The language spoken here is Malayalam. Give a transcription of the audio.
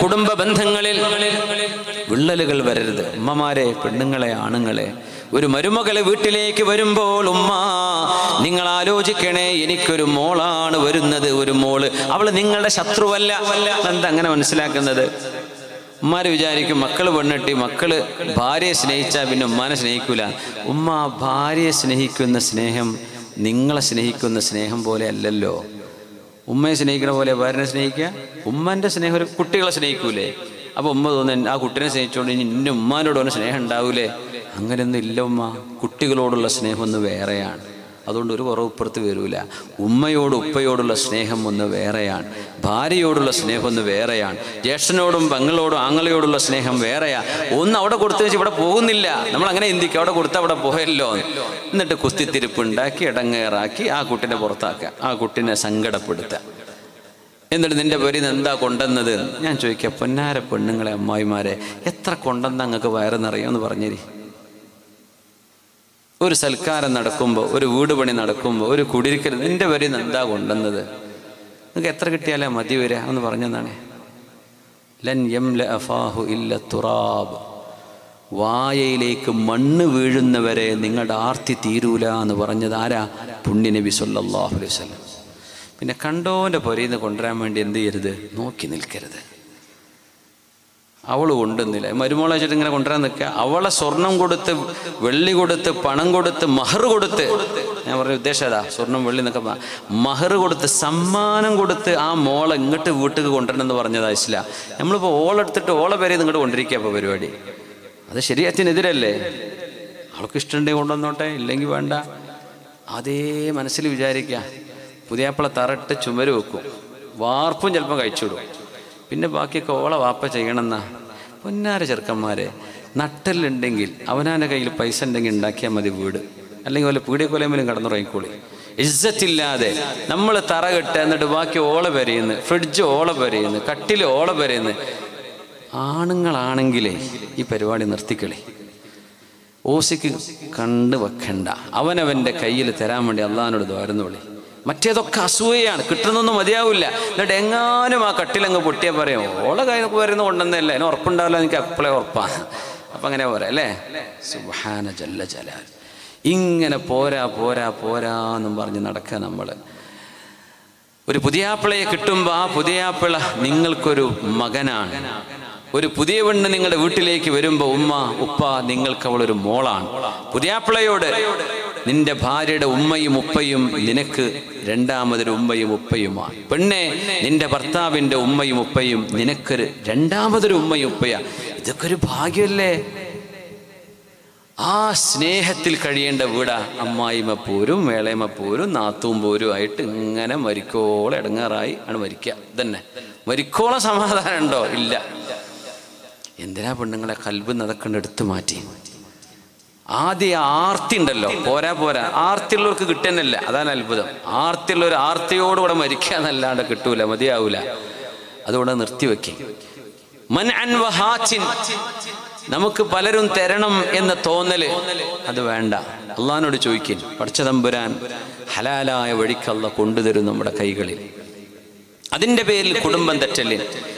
കുടുംബ ബന്ധങ്ങളിൽ വിള്ളലുകൾ വരരുത് ഉമ്മമാരെ പെണ്ണുങ്ങളെ ആണുങ്ങളെ ഒരു മരുമകള് വീട്ടിലേക്ക് വരുമ്പോൾ ഉമ്മ നിങ്ങൾ ആലോചിക്കണേ എനിക്കൊരു മോളാണ് വരുന്നത് ഒരു മോള് അവള് നിങ്ങളുടെ ശത്രുവല്ല എന്താ അങ്ങനെ മനസ്സിലാക്കുന്നത് ഉമ്മാര് വിചാരിക്കും മക്കള് പെണ്ണിട്ടി മക്കള് ഭാര്യയെ സ്നേഹിച്ചാൽ പിന്നെ ഉമ്മാനെ സ്നേഹിക്കൂല ഉമ്മ ഭാര്യയെ സ്നേഹിക്കുന്ന സ്നേഹം നിങ്ങളെ സ്നേഹിക്കുന്ന സ്നേഹം പോലെ അല്ലല്ലോ ഉമ്മയെ സ്നേഹിക്കുന്ന പോലെ ഭാര്യനെ സ്നേഹിക്കുക ഉമ്മൻ്റെ സ്നേഹം ഒരു കുട്ടികളെ സ്നേഹിക്കൂലേ അപ്പോൾ ഉമ്മ തോന്നുന്നു ആ കുട്ടീനെ സ്നേഹിച്ചുകൊണ്ട് ഇനി ഇന്ന ഉമ്മാനോട് ഒന്ന് സ്നേഹം ഉണ്ടാവൂലേ അങ്ങനെയൊന്നും ഇല്ല ഉമ്മ കുട്ടികളോടുള്ള സ്നേഹം ഒന്ന് വേറെയാണ് അതുകൊണ്ട് ഒരു കുറവ് ഇപ്പുറത്ത് വരൂല ഉമ്മയോട് ഉപ്പയോടുള്ള സ്നേഹം ഒന്ന് വേറെയാണ് ഭാര്യയോടുള്ള സ്നേഹം ഒന്ന് വേറെയാണ് ജ്യേഷ്ഠനോടും പെങ്ങളോടും ആങ്ങളയോടുള്ള സ്നേഹം വെറെയാ ഒന്ന് അവിടെ കൊടുത്തു വെച്ച് ഇവിടെ പോകുന്നില്ല നമ്മൾ അങ്ങനെ ചിന്തിക്കുക അവിടെ കൊടുത്ത് അവിടെ പോയല്ലോ എന്ന്. എന്നിട്ട് കുത്തിത്തിരിപ്പ് ഉണ്ടാക്കി ഇടങ്ങേറാക്കി ആ കുട്ടിനെ പുറത്താക്കുക ആ കുട്ടിനെ സങ്കടപ്പെടുത്തുക എന്നിട്ട് നിന്റെ പേരിൽ നിന്ന് എന്താ കൊണ്ടുവന്നത് ഞാൻ ചോദിക്കുക പൊന്നാര പെണ്ണുങ്ങളെ അമ്മായിമാരെ എത്ര കൊണ്ടെന്ന് അങ്ങക്ക് വയറെന്നറിയാമെന്ന് പറഞ്ഞേരി ഒരു സൽക്കാരം നടക്കുമ്പോൾ ഒരു വീട് പണി നടക്കുമ്പോൾ ഒരു കുടിരിക്കൽ നിന്റെ പേരിൽ നിന്ന് എന്താ കൊണ്ടുവന്നത് നിങ്ങൾക്ക് എത്ര കിട്ടിയാലേ മതി വരിക എന്ന് പറഞ്ഞതാണ് ലൻ യംല അഫാഹു ഇല്ല തുറാബ് വായയിലേക്ക് മണ്ണ് വീഴുന്നവരെ നിങ്ങളുടെ ആർത്തി തീരൂല എന്ന് പറഞ്ഞത് ആരാ പുണ്യ നബി സല്ലല്ലാഹു അലൈഹി വസല്ലം പിന്നെ കണ്ടോൻ്റെ പുരയിൽ നിന്ന് കൊണ്ടുവരാൻ വേണ്ടി എന്ത് ചെയ്യരുത് നോക്കി നിൽക്കരുത് അവൾ കൊണ്ടുവന്നില്ല മരുമോളെ വെച്ചിട്ട് ഇങ്ങനെ കൊണ്ടുവരാൻ നിൽക്കുക അവളെ സ്വർണം കൊടുത്ത് വെള്ളി കൊടുത്ത് പണം കൊടുത്ത് മഹർ കൊടുത്ത് ഞാൻ പറഞ്ഞ ഉദ്ദേശം അതാ സ്വർണം വെള്ളി എന്നൊക്കെ പ- മഹർ കൊടുത്ത് സമ്മാനം കൊടുത്ത് ആ മോളെ ഇങ്ങോട്ട് വീട്ടിൽ കൊണ്ടുവരണം എന്ന് പറഞ്ഞതാ ഇസ്ലാം നമ്മളിപ്പോൾ ഓളെടുത്തിട്ട് ഓളെ പേരെ ഇങ്ങോട്ട് കൊണ്ടിരിക്കുക അപ്പോൾ പരിപാടി അത് ശരീരത്തിനെതിരല്ലേ അവൾക്ക് ഇഷ്ടമുണ്ടെങ്കിൽ കൊണ്ടുവന്നോട്ടെ ഇല്ലെങ്കിൽ വേണ്ട അതേ മനസ്സിൽ വിചാരിക്കുക പുതിയാപ്പിള തറട്ട് ചുമര് വെക്കും വാർപ്പും ചിലപ്പോൾ കഴിച്ചുവിടും പിന്നെ ബാക്കിയൊക്കെ ഓളെ വാപ്പ ചെയ്യണമെന്നാ പൊന്നാര ചെറുക്കന്മാരെ നട്ടലുണ്ടെങ്കിൽ അവനാൻ്റെ കയ്യിൽ പൈസ ഉണ്ടെങ്കിൽ ഉണ്ടാക്കിയാൽ മതി വീട് അല്ലെങ്കിൽ വല്ല പീടിയക്കൊലയിലും കടന്നുറങ്ങിക്കോളി ഇജ്ജത്തില്ലാതെ നമ്മൾ തറ കെട്ടുക എന്നിട്ട് ബാക്കി ഓള പെരയുന്നു ഫ്രിഡ്ജ് ഓള പെരയുന്നു കട്ടിൽ ഓള പെരയുന്നു ആണുങ്ങളാണെങ്കിലേ ഈ പരിപാടി നിർത്തിക്കളി ഓസിക്ക് കണ്ടു വെക്കണ്ട അവനവൻ്റെ കയ്യിൽ തരാൻ വേണ്ടി അള്ളഹാനോട് ദ്വാരുന്നോളി മറ്റേതൊക്കെ അസൂയയാണ് കിട്ടുന്നൊന്നും മതിയാവില്ല എന്നിട്ട് എങ്ങാനും ആ കട്ടിലങ്ങ് പൊട്ടിയാൽ പറയും ഓളെ കയ്യിൽ വരുന്ന കൊണ്ടുവന്നല്ല അതിന് ഉറപ്പുണ്ടാവില്ല എനിക്ക് അപ്പോഴേ ഉറപ്പാണ് അപ്പം അങ്ങനെ പോരാ അല്ലേ സുബാന ജല്ല ജലാൽ ഇങ്ങനെ പോരാ പോരാ പോരാ എന്നും പറഞ്ഞ് നടക്കുക നമ്മൾ ഒരു പുതിയാപ്പിളയെ കിട്ടുമ്പോൾ ആ പുതിയാപ്പിള നിങ്ങൾക്കൊരു മകനാണ് ഒരു പുതിയ പെണ്ണ് നിങ്ങളുടെ വീട്ടിലേക്ക് വരുമ്പോൾ ഉമ്മ ഉപ്പ നിങ്ങൾക്ക് അവളൊരു മോളാണ് പുതിയാപ്പിളയോട് നിന്റെ ഭാര്യയുടെ ഉമ്മയും ഉപ്പയും നിനക്ക് രണ്ടാമതൊരു ഉമ്മയും ഉപ്പയുമാണ് പെണ്ണെ നിന്റെ ഭർത്താവിൻ്റെ ഉമ്മയും ഉപ്പയും നിനക്കൊരു രണ്ടാമതൊരു ഉമ്മയും ഉപ്പയാ ഇതൊക്കെ ഒരു ഭാഗ്യമല്ലേ ആ സ്നേഹത്തിൽ കഴിയേണ്ട വീടാ അമ്മായിമ്മ പോരും വേളയമ്മ പോരും നാത്തൂം പോരും ആയിട്ട് ഇങ്ങനെ മരിക്കോളം ഇടങ്ങാറായി ആണ് മരിക്കുക ഇതന്നെ മരിക്കോളം സമാധാനം ഉണ്ടോ ഇല്ല എന്തിനാ പെണ്ണുങ്ങളെ കൽബ് നതക്കൊണ്ട് എടുത്തു മാറ്റി ആദ്യ ആർത്തി ഉണ്ടല്ലോ പോരാ പോരാ ആർത്തിയുള്ളവർക്ക് കിട്ടുന്നില്ല അതാണ് അത്ഭുതം ആർത്തിയുള്ളവർ ആർത്തിയോടുകൂടെ മരിക്കുക എന്നല്ലാണ്ട് കിട്ടൂല മതിയാവൂല അതുകൊണ്ട് നിർത്തിവെക്കി മൻ അൻ വഹാച്ചിൻ നമുക്ക് പലരും തരണം എന്ന തോന്നല് അത് വേണ്ട അള്ളഹാനോട് ചോദിക്കും പഠിച്ചതമ്പുരാൻ ഹലാലായ വഴിക്കല്ല കൊണ്ടുതരും നമ്മുടെ കൈകളിൽ അതിൻ്റെ പേരിൽ കുടുംബം തെറ്റല്